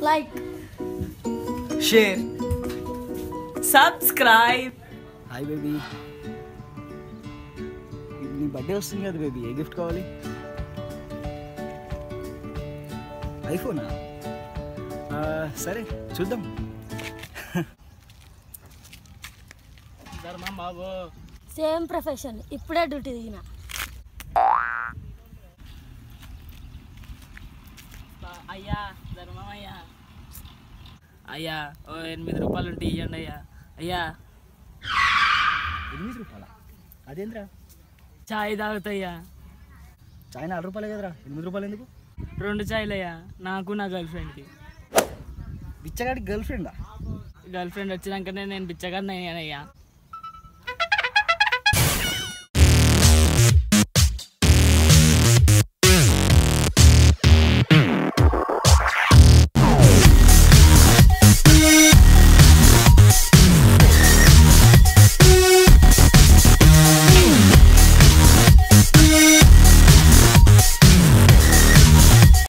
like, share subscribe hi baby నీ birthday వస్తుంది కదా బేబీ ఏ గిఫ్ట్ కావాలి ఐఫోనా ఆ, సరే చూద్దాం ధర్మం బాబు సేమ్ ప్రొఫెషన్ ఇప్పుడే డ్యూటీ దిగిన అయ్యా ధర్మం అయ్యా అయ్యా ఓ ఎనిమిది రూపాయలు ఉంటే ఇవ్వండి అయ్యా అయ్యా ఎనిమిది రూపాయల అదేంద్రా చాయ్ తాగుతాయ్యా చాయ్ నాలుగు రూపాయలే కదరా ఎనిమిది రూపాయలు ఎందుకు రెండు చాయ్లయ్యా నాకు నా గర్ల్ ఫ్రెండ్కి బిచ్చగాడి గర్ల్ ఫ్రెండా గర్ల్ ఫ్రెండ్ వచ్చినాకనే నేను బిచ్చగాడిని అయ్యానయ్యా